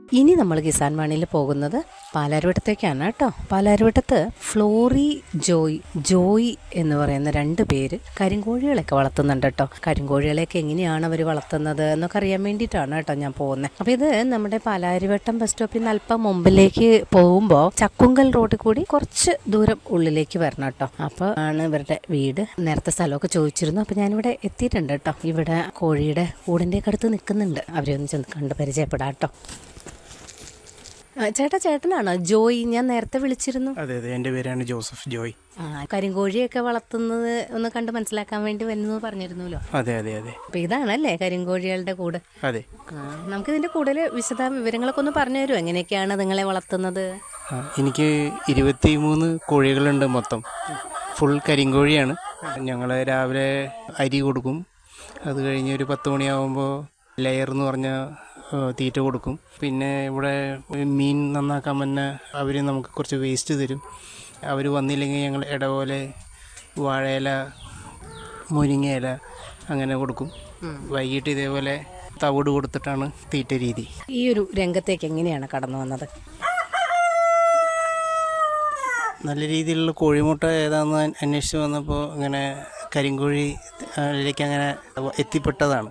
ഇനി നമ്മൾ കിസാൻ വാണിയിൽ പോകുന്നത് പാലാരിവട്ടത്തേക്കാണ് കേട്ടോ പാലാരിവട്ടത്ത് ഫ്ലോറി ജോയ് ജോയ് എന്ന് പറയുന്ന രണ്ട് പേര് കരിങ്കോഴികളൊക്കെ വളർത്തുന്നുണ്ട് കേട്ടോ കരിങ്കോഴികളെയൊക്കെ എങ്ങനെയാണ് അവർ വളർത്തുന്നത് എന്നൊക്കെ അറിയാൻ വേണ്ടിയിട്ടാണ് കേട്ടോ ഞാൻ പോകുന്നത് അപ്പോൾ ഇത് നമ്മുടെ പാലാരിവട്ടം ബസ് സ്റ്റോപ്പിൽ നിന്ന് അല്പം മുമ്പിലേക്ക് പോകുമ്പോൾ ചക്കുങ്കൽ റോഡിൽ കൂടി കുറച്ച് ദൂരം ഉള്ളിലേക്ക് വരണം കേട്ടോ അപ്പോൾ ആണ് ഇവരുടെ വീട് നേരത്തെ സ്ഥലമൊക്കെ ചോദിച്ചിരുന്നു അപ്പോൾ ഞാനിവിടെ എത്തിയിട്ടുണ്ട് കേട്ടോ ഇവിടെ കോഴിയുടെ കൂടിൻ്റെ ഒക്കെ അടുത്ത് നിൽക്കുന്നുണ്ട് അവരെ ഒന്ന് ചെന്ന് കണ്ട് പരിചയപ്പെടാം കേട്ടോ ആ, ചേട്ടാ ചേട്ടനാണോ ജോയ് ഞാൻ നേരത്തെ വിളിച്ചിരുന്നു അതെ അതെ എൻ്റെ പേരാണ് ജോസഫ് ജോയ് ആ കരിങ്കോഴിയൊക്കെ വളർത്തുന്നത് ഒന്ന് കണ്ട് മനസ്സിലാക്കാൻ വേണ്ടി വരുന്നു പറഞ്ഞിരുന്നല്ലോ അതെ അതെ അതെ അപ്പൊ ഇതാണല്ലേ കരിങ്കോഴികളുടെ കൂട് അതെ ആ, നമുക്ക് ഇതിന്റെ കൂടുതൽ വിശദ വിവരങ്ങളൊക്കെ ഒന്ന് പറഞ്ഞു തരുമോ എങ്ങനെയൊക്കെയാണ് നിങ്ങളെ വളർത്തുന്നത് ആ, എനിക്ക് ഇരുപത്തി മൂന്ന് കോഴികളുണ്ട് മൊത്തം ഫുൾ കരിങ്കോഴിയാണ് ഞങ്ങൾ രാവിലെ അരി കൊടുക്കും അത് കഴിഞ്ഞ് ഒരു പത്ത് മണിയാകുമ്പോൾ ലെയർ എന്ന് പറഞ്ഞ ആ, തീറ്റ കൊടുക്കും പിന്നെ ഇവിടെ മീൻ നന്നാക്കാൻ തന്നെ അവർ നമുക്ക് കുറച്ച് വേസ്റ്റ് തരും അവർ വന്നില്ലെങ്കിൽ ഞങ്ങൾ ഇടപോലെ വാഴയില മുരിങ്ങയില അങ്ങനെ കൊടുക്കും വൈകിട്ട് ഇതേപോലെ തവിട് കൊടുത്തിട്ടാണ് തീറ്റ രീതി ഈ ഒരു രംഗത്തേക്ക് എങ്ങനെയാണ് കടന്നു വന്നത് നല്ല രീതിയിലുള്ള കോഴിമുട്ട ഏതാണെന്ന് അന്വേഷിച്ച് വന്നപ്പോൾ ഇങ്ങനെ കരിങ്കോഴി അതിലേക്ക് അങ്ങനെ എത്തിപ്പെട്ടതാണ്